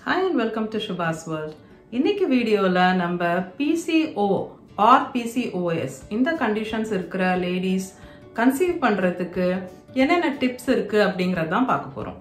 hi and welcome to சுபாஸ் world இன்னைக்கு வீடியோவில் நம்ம பிசிஓ ஆர் பிசிஓஎஸ் இந்த கண்டிஷன்ஸ் இருக்கிற லேடிஸ் கன்சீவ் பண்ணுறதுக்கு என்னென்ன டிப்ஸ் இருக்கு அப்படிங்கறது தான் பார்க்க போகிறோம்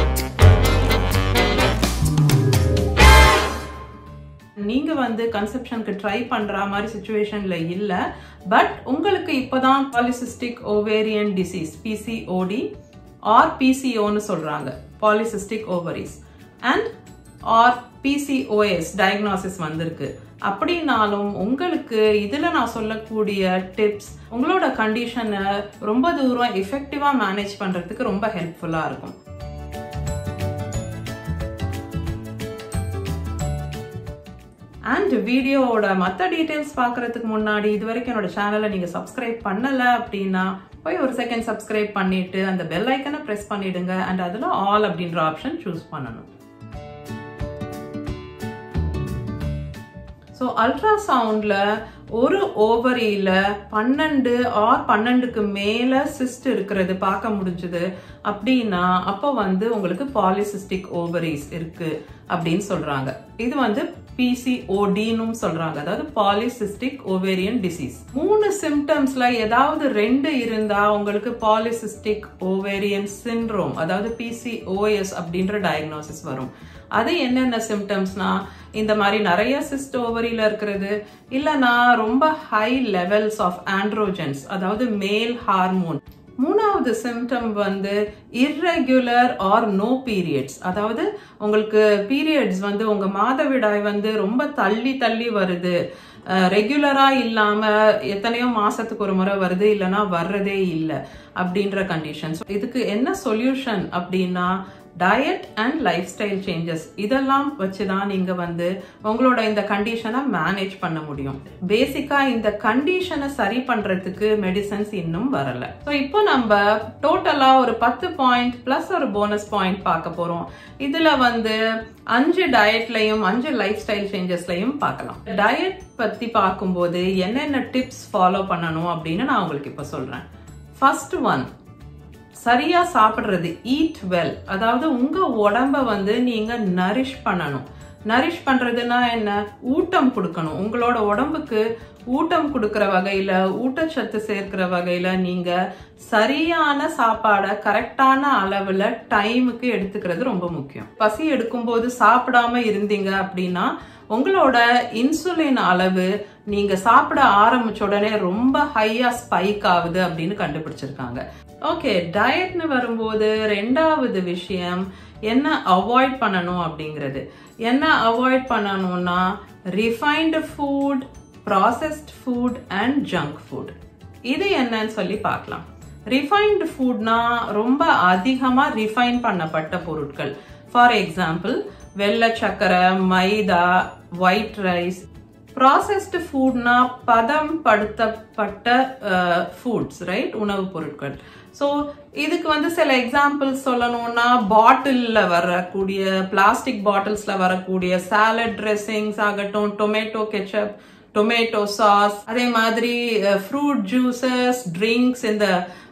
நீங்க வந்து கன்செப்ஷனுக்கு ட்ரை பண்ற மாதிரி சுச்சுவேஷன்ல இல்ல பட் உங்களுக்கு இப்பதான் polycystic ovarian disease PCOD or பிசிஓன்னு சொல்றாங்க polycystic ovaries and or PCOS diagnosis வந்திருக்கு அப்படின்னாலும் உங்களுக்கு இதுல நான் சொல்லக்கூடிய டிப்ஸ் உங்களோட கண்டிஷனை ரொம்ப தூரம் எஃபெக்டிவா மேனேஜ் பண்றதுக்கு ரொம்ப ஹெல்ப்ஃபுல்லா இருக்கும் அண்ட் வீடியோவோட மற்ற டீட்டெயில்ஸ் பார்க்கறதுக்கு முன்னாடி இது வரைக்கும் என்னோட சேனலை நீங்கள் சப்ஸ்கிரைப் பண்ணலை அப்படின்னா போய் ஒரு செகண்ட் சப்ஸ்கிரைப் பண்ணிட்டு அந்த பெல் ஐக்கனை ப்ரெஸ் பண்ணிடுங்க அண்ட் அதில் ஆல் அப்படின்ற ஆப்ஷன் சூஸ் பண்ணணும் ஸோ அல்ட்ராசவுண்டில் ஒரு ஓவரியில் பன்னெண்டு ஆர் பன்னெண்டுக்கு மேலே சிஸ்ட் இருக்கிறது பார்க்க முடிஞ்சுது அப்படின்னா அப்போ வந்து உங்களுக்கு பாலிசிஸ்டிக் ஓவரிஸ் இருக்கு அப்படின்னு சொல்றாங்க இது வந்து பிசிஓடின்னு சொல்றாங்க அதாவது பாலிசிஸ்டிக் ஓவேரியன் டிசீஸ் மூணு சிம்டம்ஸ்ல ஏதாவது ரெண்டு இருந்தா உங்களுக்கு பாலிசிஸ்டிக் ஓவேரியன் சின்ரோம் அதாவது பிசிஓஎஸ் அப்படின்ற டயக்னோசிஸ் வரும் அது என்னென்ன சிம்டம்ஸ்னா இந்த மாதிரி நிறைய சிஸ்ட் ஓவரியில இருக்கிறது இல்லைன்னா ரொம்ப ஹை லெவல்ஸ் ஆஃப் ஆண்ட்ரோஜன்ஸ் அதாவது மேல் ஹார்மோன் மூணாவது சிம்டம் வந்து இர்ரெகுலர் ஆர் நோ பீரியட்ஸ் அதாவது உங்களுக்கு பீரியட்ஸ் வந்து உங்க மாதவிடாய் வந்து ரொம்ப தள்ளி தள்ளி வருது ரெகுலரா இல்லாம எத்தனையோ மாசத்துக்கு ஒரு முறை வருது இல்லைன்னா வர்றதே இல்லை அப்படின்ற கண்டிஷன்ஸ் இதுக்கு என்ன சொல்யூஷன் அப்படின்னா diet and lifestyle changes இதெல்லாம் வச்சுதான் நீங்க வந்து உங்களோட இந்த கண்டிஷனை மேனேஜ் பண்ண முடியும் பேசிக்கா இந்த கண்டிஷனை சரி பண்றதுக்கு மெடிசன்ஸ் இன்னும் வரல ஸோ இப்போ நம்ம டோட்டலா ஒரு பத்து பாயிண்ட் பிளஸ் ஒரு போனஸ் பாயிண்ட் பார்க்க போறோம் இதுல வந்து அஞ்சு டயட்லையும் அஞ்சு லைஃப் ஸ்டைல் சேஞ்சஸ்லையும் பார்க்கலாம் டயட் பத்தி பார்க்கும்போது என்னென்ன டிப்ஸ் ஃபாலோ பண்ணணும் அப்படின்னு நான் உங்களுக்கு இப்போ சொல்றேன் ஃபர்ஸ்ட் ஒன் சரியா சாப்பிடுறது ஈட் வெல் அதாவது உங்க உடம்ப வந்து நீங்க நரிஷ் பண்ணணும் நரிஷ் பண்றதுன்னா என்ன ஊட்டம் கொடுக்கணும் உங்களோட உடம்புக்கு ஊட்டம் கொடுக்கிற வகையில ஊட்டச்சத்து சேர்க்கிற வகையில நீங்க சரியான சாப்பாடை கரெக்டான அளவுல டைமுக்கு எடுத்துக்கிறது ரொம்ப முக்கியம் பசி எடுக்கும்போது சாப்பிடாம இருந்தீங்க அப்படின்னா உங்களோட இன்சுலின் அளவு நீங்க சாப்பிட ஆரம்பிச்ச உடனே ரொம்ப ஹையா ஸ்பைக் ஆகுது அப்படின்னு கண்டுபிடிச்சிருக்காங்க ஓகே டயட்னு வரும்போது ரெண்டாவது விஷயம் என்ன அவாய்ட் பண்ணணும் அப்படிங்கிறது என்ன அவாய்ட் பண்ணணும்னா refined food processed food and junk food இது என்னன்னு சொல்லி பார்க்கலாம் ரிஃபைன்டு ஃபுட்னா ரொம்ப அதிகமாக ரிஃபைன் பண்ணப்பட்ட பொருட்கள் ஃபார் எக்ஸாம்பிள் வெள்ளை சக்கரை மைதா ஒயிட் ரைஸ் ப்ராசஸ்டு ஃபுட்னா பதம் படுத்தப்பட்ட ஃபுட்ஸ் ரைட் உணவுப் பொருட்கள் ஸோ இதுக்கு வந்து சில எக்ஸாம்பிள்ஸ் சொல்லணும்னா பாட்டிலில் வரக்கூடிய பிளாஸ்டிக் பாட்டில்ஸில் வரக்கூடிய சாலட் ட்ரெஸ்ஸிங்ஸ் ஆகட்டும் டொமேட்டோ கெச்சப் டொமேட்டோ சாஸ் அதே மாதிரி ஃப்ரூட் ஜூசஸ் ட்ரிங்க்ஸ் இந்த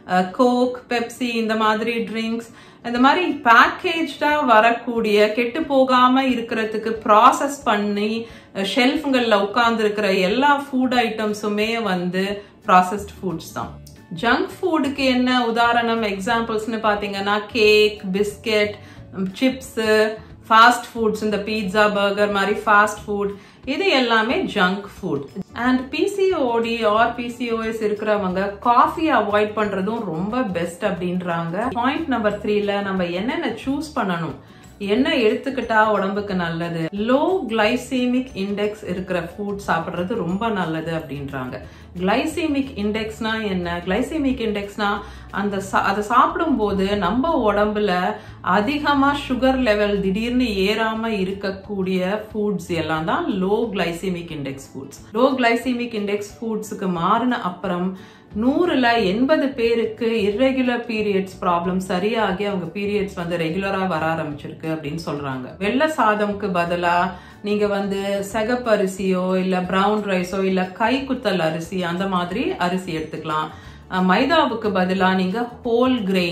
கோக் பெப்சி இந்த மாதிரி ட்ரிங்க்ஸ் இந்த மாதிரி பேக்கேஜா வரக்கூடிய கெட்டு போகாம இருக்கிறதுக்கு ப்ராசஸ் பண்ணி ஷெல்ஃபுங்களில் உட்கார்ந்து இருக்கிற எல்லா ஃபுட் ஐட்டம்ஸுமே வந்து ப்ராசஸ்ட் ஃபுட்ஸ் தான் ஜங்க் ஃபுட்டுக்கு என்ன உதாரணம் எக்ஸாம்பிள்ஸ்னு பார்த்தீங்கன்னா cake biscuit chips fast foods இந்த பீட்சா பர்கர் மாதிரி ஃபாஸ்ட் ஃபுட் இது எல்லாமே junk food and PCOD or PCOS இருக்கிறவங்க காஃபி அவாய்ட் பண்றதும் ரொம்ப பெஸ்ட் அப்படின்றாங்க பாயிண்ட் நம்பர் த்ரீல நம்ம என்னென்ன சூஸ் பண்ணணும் என்ன எடுத்துக்கிட்டா உடம்புக்கு நல்லது லோ கிளைசீமிக் இண்டெக்ஸ் இருக்கிற ஃபுட் சாப்பிட்றது ரொம்ப நல்லது அப்படின்றாங்க கிளைசீமிக் இண்டெக்ஸ்னா என்ன கிளைசீமிக் இண்டெக்ஸ்னா அந்த அதை சாப்பிடும்போது நம்ம உடம்புல அதிகமா சுகர் லெவல் திடீர்னு ஏறாம இருக்கக்கூடிய ஃபுட்ஸ் எல்லாம் தான் low glycemic index foods low glycemic index ஃபுட்ஸுக்கு மாறின அப்புறம் நூறுல எண்பது பேருக்கு இர்ரெகுலர் பீரியட்ஸ் ப்ராப்ளம் சரியாகி அவங்க பீரியட்ஸ் வந்து ரெகுலரா வர ஆரம்பிச்சிருக்கு அப்படின்னு சொல்றாங்க வெள்ளை சாதம்க்கு பதிலா நீங்க வந்து செகப்பு அரிசியோ இல்ல பிரவுன் ரைஸோ இல்ல கைக்குத்தல் அரிசி அந்த மாதிரி அரிசி எடுத்துக்கலாம் மைதாவுக்கு பதிலா நீங்க ஹோல் கிரெயின்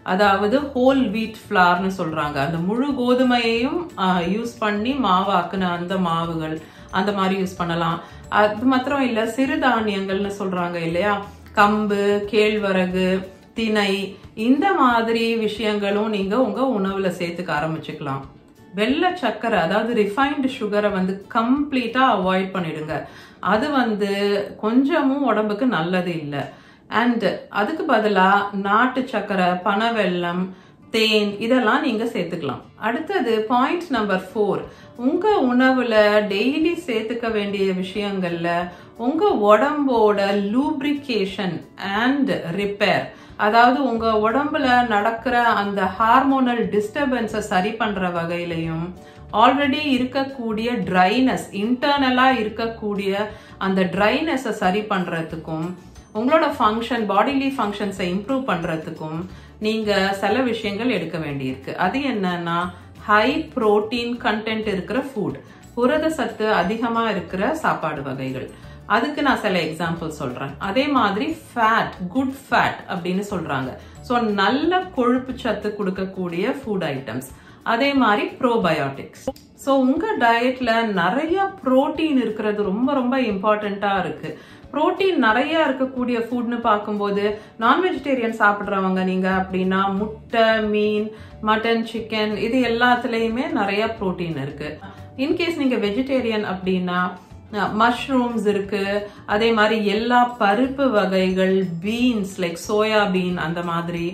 அதாவது ஹோல் வீட் ஃப்ளார்னு சொல்றாங்க அந்த முழு கோதுமையையும் யூஸ் பண்ணி மாவாக்குன அந்த மாவுகள் அந்த மாதிரி யூஸ் பண்ணலாம் அது மாத்திரம் இல்ல சிறுதானியங்கள்னு சொல்றாங்க இல்லையா கம்பு கேழ்வரகு திணை இந்த மாதிரி விஷயங்களும் நீங்க உங்க உணவுல சேர்த்துக்க ஆரம்பிச்சுக்கலாம் வெள்ளை சர்க்கரை அதாவது ரிஃபைன்டு சுகரை வந்து கம்ப்ளீட்டா அவாய்ட் பண்ணிடுங்க அது வந்து கொஞ்சமும் உடம்புக்கு நல்லது இல்லை அண்ட் அதுக்கு பதிலா நாட்டு சர்க்கரை பனவெல்லம் தேன் இதெல்லாம் நீங்க சேர்த்துக்கலாம் அடுத்தது பாயிண்ட் நம்பர் ஃபோர் உங்க உணவுல டெய்லி சேர்த்துக்க வேண்டிய விஷயங்கள்ல உங்க உடம்போட லூப்ரிகேஷன் அண்ட் ரிப்பேர் அதாவது உங்க உடம்புல நடக்கிற அந்த ஹார்மோனல் டிஸ்டர்பன்ஸை சரி பண்ற வகையிலையும் ஆல்ரெடி இருக்கக்கூடிய ட்ரைனஸ் இன்டர்னலா இருக்கக்கூடிய அந்த ட்ரைனஸை சரி பண்றதுக்கும் உங்களோட ஃபங்க்ஷன் பாடிலி ஃபங்க்ஷன்ஸை இம்ப்ரூவ் பண்றதுக்கும் நீங்க சில விஷயங்கள் எடுக்க வேண்டியிருக்கு அது என்னன்னா ஹை புரோட்டீன் கண்டென்ட் இருக்கிற ஃபுட் புரத சத்து அதிகமா இருக்கிற சாப்பாடு வகைகள் அதுக்கு நான் சில எக்ஸாம்பிள் சொல்றேன் அதே மாதிரி ஃபேட் குட் ஃபேட் அப்படின்னு சொல்றாங்க ஸோ நல்ல கொழுப்பு சத்து கொடுக்கக்கூடிய ஃபுட் ஐட்டம்ஸ் அதே மாதிரி ப்ரோபயோட்டிக்ஸ் ஸோ உங்க டயட்ல நிறைய புரோட்டீன் இருக்கிறது ரொம்ப ரொம்ப இம்பார்ட்டண்டா இருக்கு புரோட்டீன் நிறைய இருக்கக்கூடிய ஃபுட்னு பார்க்கும்போது நான் வெஜிடேரியன் சாப்பிட்றவங்க நீங்க அப்படின்னா முட்டை மீன் மட்டன் சிக்கன் இது எல்லாத்துலேயுமே நிறைய புரோட்டீன் இருக்கு இன்கேஸ் நீங்க வெஜிடேரியன் அப்படின்னா மஷ்ரூம்ஸ் இருக்கு அதே மாதிரி எல்லா பருப்பு வகைகள் பீன்ஸ் லைக் சோயா பீன் அந்த மாதிரி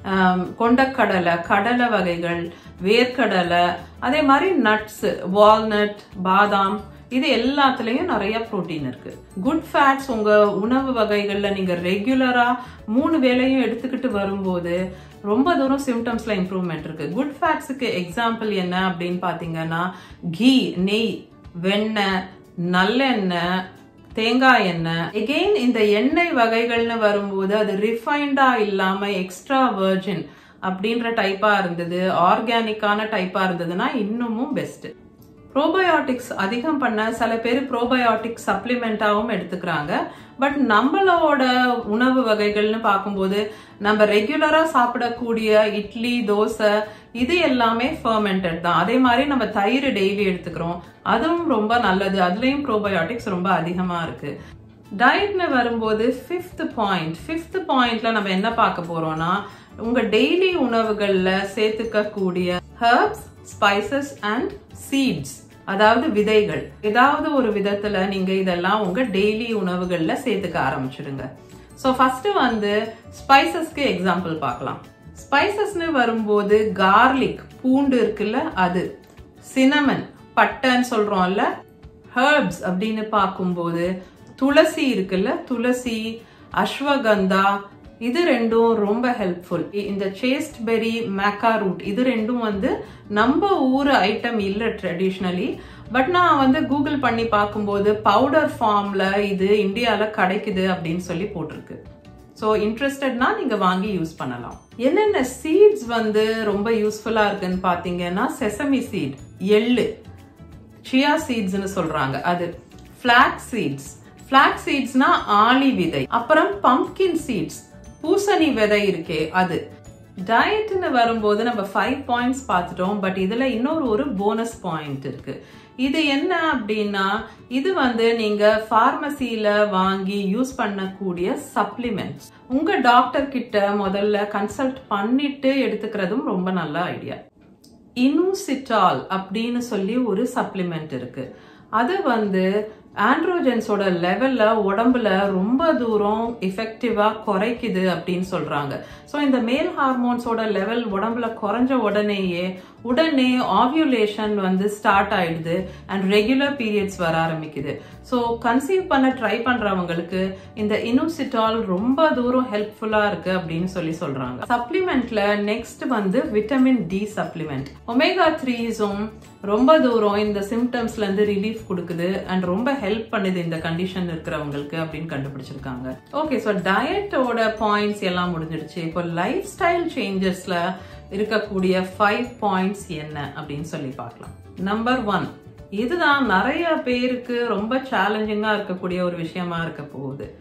கொண்டக்கடலை கடலை வகைகள் வேர்க்கடலை அதே மாதிரி நட்ஸ் வால்நட் பாதாம் இது எல்லாத்துலயும் நிறைய புரோட்டீன் இருக்கு குட் ஃபேட்ஸ் உங்க உணவு வகைகள்ல நீங்க ரெகுலரா மூணு வேளையும் எடுத்துக்கிட்டு வரும்போது ரொம்ப தூரம் சிம்டம்ஸ்ல இம்ப்ரூவ்மெண்ட் இருக்கு குட் ஃபேட்ஸுக்கு எக்ஸாம்பிள் என்ன அப்படின்னு பாத்தீங்கன்னா கீ நெய் வெண்ணெய் நல்லெண்ணெய் தேங்காய் எண்ணெய் எகெயின் இந்த எண்ணெய் வகைகள்னு வரும்போது அது ரிஃபைண்டா இல்லாம எக்ஸ்ட்ரா வெர்ஜின் அப்படின்ற டைப்பா இருந்தது ஆர்கானிக்கான டைப்பா இருந்ததுன்னா இன்னமும் பெஸ்ட் ப்ரோபயோட்டிக்ஸ் அதிகம் பண்ண சில பேர் ப்ரோபயோட்டிக் சப்ளிமெண்டாவும் எடுத்துக்கிறாங்க பட் நம்மளோட உணவு வகைகள்னு பார்க்கும்போது நம்ம ரெகுலரா சாப்பிடக்கூடிய இட்லி தோசை இது எல்லாமே ஃபர்மெண்டட் தான் அதே மாதிரி நம்ம தயிர் டெய்லி எடுத்துக்கிறோம் அதுவும் ரொம்ப நல்லது அதுலயும் ப்ரோபயோட்டிக்ஸ் ரொம்ப அதிகமா இருக்கு டயட்னு வரும்போது ஃபிஃப்த் பாயிண்ட் ஃபிஃப்த் பாயிண்ட்ல நம்ம என்ன பார்க்க போறோம்னா உங்க டெய்லி உணவுகள்ல சேர்த்துக்க கூடிய ஹர்ப்ஸ் ஸ்பைசஸ் அண்ட் சீட்ஸ் அதாவது விதைகள் ஏதாவது ஒரு விதத்துல நீங்க இதெல்லாம் உங்க டெய்லி உணவுகள்ல சேர்த்துக்க ஆரம்பிச்சிடுங்க ஸோ ஃபர்ஸ்ட் வந்து ஸ்பைசஸ்க்கு எக்ஸாம்பிள் பார்க்கலாம் ஸ்பைசஸ்னு வரும்போது கார்லிக் பூண்டு இருக்குல்ல அது சினமன் பட்டைன்னு சொல்றோம்ல ஹர்ப்ஸ் அப்படின்னு பார்க்கும்போது துளசி இருக்குல்ல துளசி அஸ்வகந்தா இது ரெண்டும் ரொம்ப ஹெல்ப்ஃபுல் இந்த சேஸ்ட் பெரி மேக்கா ரூட் இது ரெண்டும் வந்து நம்ம ஊர் ஐட்டம் இல்லை ட்ரெடிஷ்னலி பட் நான் வந்து கூகுள் பண்ணி பார்க்கும்போது பவுடர் ஃபார்ம்ல இது இந்தியாவில் கிடைக்குது அப்படின்னு சொல்லி போட்டிருக்கு ஸோ இன்ட்ரெஸ்டட்னா நீங்க வாங்கி யூஸ் பண்ணலாம் என்னென்ன சீட்ஸ் வந்து ரொம்ப யூஸ்ஃபுல்லா இருக்குன்னு பாத்தீங்கன்னா செசமி சீட் எள்ளு சியா சீட்ஸ்னு சொல்றாங்க அது ஃபிளாக் சீட்ஸ் ஃபிளாக் சீட்ஸ்னா ஆளி விதை அப்புறம் பம்கின் சீட்ஸ் பூசணி விதை இருக்கே அது டயட்னு வரும்போது நம்ம ஃபைவ் பாயிண்ட்ஸ் பார்த்துட்டோம் பட் இதுல இன்னொரு ஒரு போனஸ் பாயிண்ட் இருக்கு இது என்ன அப்படின்னா இது வந்து நீங்க பார்மசியில வாங்கி யூஸ் பண்ணக்கூடிய சப்ளிமெண்ட்ஸ் உங்க டாக்டர் கிட்ட முதல்ல கன்சல்ட் பண்ணிட்டு எடுத்துக்கிறதும் ரொம்ப நல்ல ஐடியா இனூசிட்டால் அப்படின்னு சொல்லி ஒரு சப்ளிமெண்ட் இருக்கு அது வந்து ஆண்ட்ரோஜன்ஸோட லெவல்ல உடம்புல ரொம்ப தூரம் எஃபெக்டிவா குறைக்குது அப்படின்னு சொல்றாங்க ஸோ இந்த மேல் ஹார்மோன்ஸோட லெவல் உடம்புல குறைஞ்ச உடனேயே உடனே ஆவியுலேஷன் வந்து ஸ்டார்ட் ஆயிடுது அண்ட் ரெகுலர் பீரியட்ஸ் வர ஆரம்பிக்குது ஸோ கன்சீவ் பண்ண ட்ரை பண்றவங்களுக்கு இந்த இனூசிட்டால் ரொம்ப தூரம் ஹெல்ப்ஃபுல்லா இருக்கு அப்படின்னு சொல்லி சொல்றாங்க சப்ளிமெண்ட்ல நெக்ஸ்ட் வந்து விட்டமின் டி சப்ளிமெண்ட் ஒமேகா த்ரீஸும் ரொம்ப தூரம் இந்த சிம்டம்ஸ்ல இருந்து ரிலீஃப் கொடுக்குது அண்ட் ரொம்ப ஹெல்ப் பண்ணுது இந்த கண்டிஷன் இருக்கிறவங்களுக்கு அப்படின்னு கண்டுபிடிச்சிருக்காங்க ஓகே ஸோ டயட்டோட பாயிண்ட்ஸ் எல்லாம் முடிஞ்சிடுச்சு இப்போ லைஃப் ஸ்டைல் சேஞ்சஸ்ல இருக்கக்கூடிய ஃபைவ் பாயிண்ட்ஸ் என்ன அப்படின்னு சொல்லி பார்க்கலாம் நம்பர் ஒன் இதுதான் நிறைய பேருக்கு ரொம்ப சேலஞ்சிங்கா இருக்கக்கூடிய ஒரு விஷயமா இருக்க போகுது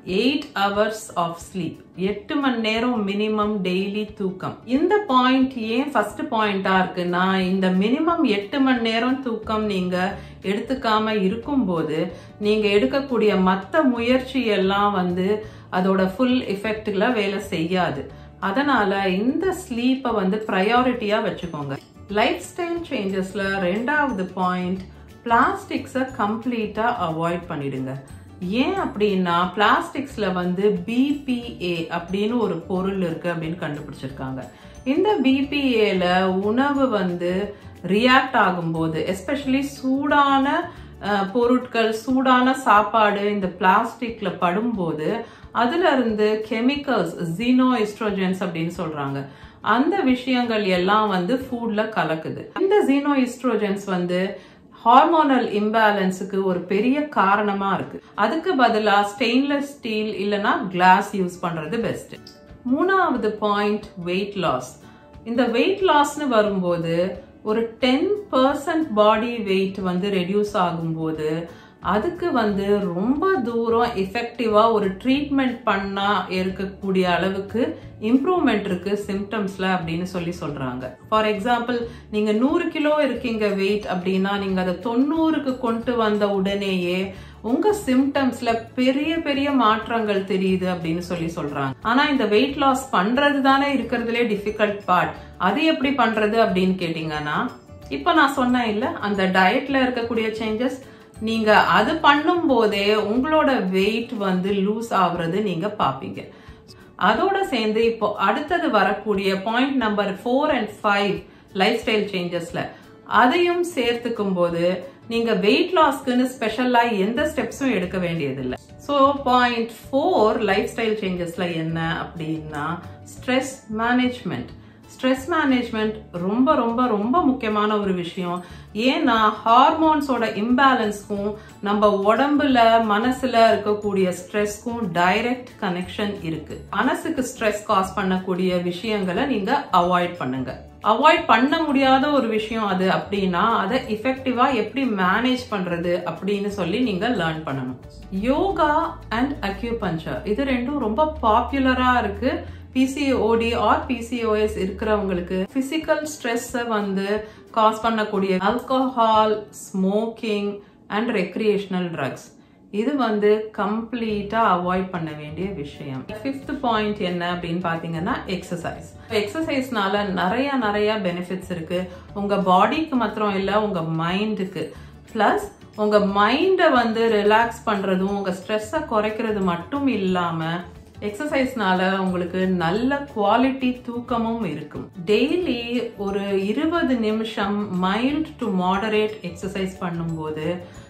எயிட் ஹவர்ஸ் ஆஃப் ஸ்லீப் எட்டு மணி நேரம் மினிமம் டெய்லி தூக்கம் இந்த பாயிண்ட் ஏன் ஃபர்ஸ்ட் பாயிண்டா இருக்குன்னா இந்த மினிமம் எட்டு மணி நேரம் தூக்கம் நீங்க எடுத்துக்காம இருக்கும்போது நீங்க எடுக்கக்கூடிய மற்ற முயற்சி எல்லாம் வந்து அதோட ஃபுல் எஃபெக்ட்ல வேலை செய்யாது அதனால இந்த ஸ்லீப்பை வந்து ப்ரையாரிட்டியா வச்சுக்கோங்க லைஃப் ஸ்டைல் சேஞ்சஸ்ல ரெண்டாவது பாயிண்ட் பிளாஸ்டிக்ஸை கம்ப்ளீட்டா அவாய்ட் பண்ணிடுங்க ஏன் அப்படின்னா பிளாஸ்டிக்ஸ்ல வந்து பிபிஏ அப்படின்னு ஒரு பொருள் இருக்கு அப்படின்னு கண்டுபிடிச்சிருக்காங்க இந்த பிபிஏல உணவு வந்து ரியாக்ட் ஆகும்போது எஸ்பெஷலி சூடான பொருட்கள் சூடான சாப்பாடு இந்த பிளாஸ்டிக்ல படும்போது அதுல இருந்து கெமிக்கல்ஸ் ஜீனோ எஸ்ட்ரோஜன்ஸ் அப்படின்னு சொல்றாங்க அந்த விஷயங்கள் எல்லாம் வந்து ஃபுட்ல கலக்குது இந்த ஜீனோ எஸ்ட்ரோஜன்ஸ் வந்து ஹார்மோனல் இம்பேலன்ஸுக்கு ஒரு பெரிய காரணமா இருக்கு அதுக்கு பதிலா ஸ்டெயின்லெஸ் ஸ்டீல் இல்லனா கிளாஸ் யூஸ் பண்றது பெஸ்ட் மூணாவது பாயிண்ட் வெயிட் லாஸ் இந்த வெயிட் லாஸ்னு வரும்போது ஒரு டென் பர்சன்ட் பாடி வெயிட் வந்து ரெடியூஸ் ஆகும்போது அதுக்கு வந்து ரொம்ப தூரம் எஃபெக்டிவா ஒரு ட்ரீட்மெண்ட் பண்ணா இருக்கக்கூடிய அளவுக்கு இம்ப்ரூவ்மெண்ட் இருக்கு சிம்டம்ஸ்ல அப்படின்னு சொல்லி சொல்றாங்க ஃபார் எக்ஸாம்பிள் நீங்க நூறு கிலோ இருக்கீங்க வெயிட் அப்படின்னா நீங்க அதை தொண்ணூறுக்கு கொண்டு வந்த உடனேயே உங்க சிம்டம்ஸ்ல பெரிய பெரிய மாற்றங்கள் தெரியுது அப்படின்னு சொல்லி சொல்றாங்க ஆனா இந்த வெயிட் லாஸ் பண்றது தானே இருக்கிறதுலே டிஃபிகல்ட் பார்ட் அது எப்படி பண்றது அப்படின்னு கேட்டீங்கன்னா இப்ப நான் சொன்னேன் இல்ல அந்த டயட்ல இருக்கக்கூடிய சேஞ்சஸ் நீங்க அது பண்ணும் போதே உங்களோட வெயிட் வந்து லூஸ் ஆகுறது நீங்க பாப்பீங்க அதோட சேர்ந்து இப்போ அடுத்தது வரக்கூடிய point number four and five lifestyle சேஞ்சஸ்ல அதையும் சேர்த்துக்கும் போது நீங்க வெயிட் லாஸ்க்குன்னு ஸ்பெஷலா எந்த ஸ்டெப்ஸும் எடுக்க வேண்டியது இல்லை so point four lifestyle சேஞ்சஸ்ல என்ன அப்படின்னா ஸ்ட்ரெஸ் மேனேஜ்மெண்ட் ஸ்ட்ரெஸ் மேனேஜ்மெண்ட் ரொம்ப ரொம்ப ரொம்ப முக்கியமான ஒரு விஷயம் ஏன்னா ஹார்மோன்ஸோட இம்பேலன்ஸ்க்கும் நம்ம உடம்புல மனசுல இருக்கக்கூடிய ஸ்ட்ரெஸ்க்கும் டைரக்ட் கனெக்ஷன் இருக்கு மனசுக்கு ஸ்ட்ரெஸ் காஸ் பண்ணக்கூடிய விஷயங்களை நீங்க அவாய்ட் பண்ணுங்க அவாய்ட் பண்ண முடியாத ஒரு விஷயம் அது அப்படின்னா அதை இஃபெக்டிவா எப்படி மேனேஜ் பண்றது அப்படின்னு சொல்லி நீங்க லேர்ன் பண்ணணும் யோகா அண்ட் அக்யூபஞ்சர் இது ரெண்டும் ரொம்ப பாப்புலரா இருக்கு பிசிஓடி ஆர் பிசிஓஎஸ் இருக்கிறவங்களுக்கு பிசிக்கல் ஸ்ட்ரெஸ்ஸை வந்து காஸ் பண்ணக்கூடிய alcohol smoking and recreational drugs இது வந்து கம்ப்ளீட்டா அவாய்ட் பண்ண வேண்டிய விஷயம் ஃபிஃப்த் பாயிண்ட் என்ன அப்படின்னு பாத்தீங்கன்னா எக்ஸசைஸ் எக்ஸசைஸ்னால நிறைய நிறைய பெனிஃபிட்ஸ் இருக்கு உங்க பாடிக்கு மாத்திரம் இல்ல உங்க மைண்டுக்கு பிளஸ் உங்க மைண்டை வந்து ரிலாக்ஸ் பண்றதும் உங்க ஸ்ட்ரெஸ்ஸை குறைக்கிறது மட்டும் இல்லாம எக்ஸசைஸ்னால உங்களுக்கு நல்ல குவாலிட்டி தூக்கமும் இருக்கும் டெய்லி ஒரு இருபது நிமிஷம் மைல்ட் டு மாடரேட் எக்ஸசைஸ் பண்ணும்போது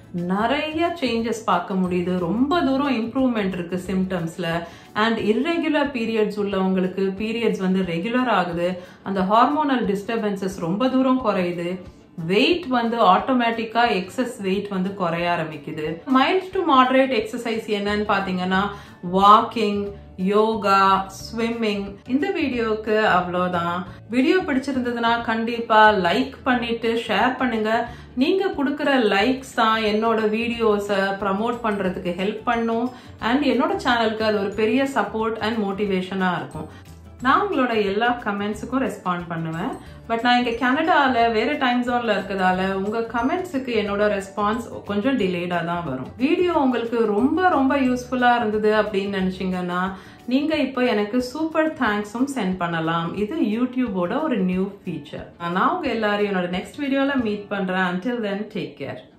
நிறைய சேஞ்சஸ் பார்க்க முடியுது ரொம்ப தூரம் இம்ப்ரூவ்மெண்ட் இருக்கு சிம்டம்ஸ்ல அண்ட் இர்ரெகுலர் பீரியட்ஸ் உள்ளவங்களுக்கு பீரியட்ஸ் வந்து ரெகுலர் ஆகுது அந்த ஹார்மோனல் டிஸ்டர்பன்சஸ் ரொம்ப தூரம் குறையுது வெயிட் வந்து ஆட்டோமேட்டிக்கா எக்ஸஸ் வெயிட் வந்து குறைய ஆரம்பிக்குது மைல்ட் டு மாடரேட் எக்ஸசைஸ் என்னன்னு பாத்தீங்கன்னா வாக்கிங் யோகா ஸ்விம்மிங் இந்த வீடியோக்கு அவ்வளோதான் வீடியோ பிடிச்சிருந்ததுன்னா கண்டிப்பா லைக் பண்ணிட்டு ஷேர் பண்ணுங்க நீங்க கொடுக்குற லைக்ஸ் தான் என்னோட வீடியோஸை ப்ரமோட் பண்றதுக்கு ஹெல்ப் பண்ணும் அண்ட் என்னோட சேனலுக்கு அது ஒரு பெரிய சப்போர்ட் அண்ட் மோட்டிவேஷனா இருக்கும் நான் உங்களோட எல்லா கமெண்ட்ஸுக்கும் ரெஸ்பாண்ட் பண்ணுவேன் பட் நான் இங்கே கனடாவில் வேற டைம் ஜோனில் இருக்கிறதால உங்கள் கமெண்ட்ஸுக்கு என்னோட ரெஸ்பான்ஸ் கொஞ்சம் டிலேடாக தான் வரும் வீடியோ உங்களுக்கு ரொம்ப ரொம்ப யூஸ்ஃபுல்லாக இருந்தது அப்படின்னு நினச்சிங்கன்னா நீங்கள் இப்போ எனக்கு சூப்பர் தேங்க்ஸும் சென்ட் பண்ணலாம் இது யூடியூபோட ஒரு நியூ ஃபீச்சர் நான் உங்கள் எல்லாரையும் என்னோட நெக்ஸ்ட் வீடியோவில் மீட் பண்ணுறேன் அன்டில் தென் டேக் கேர்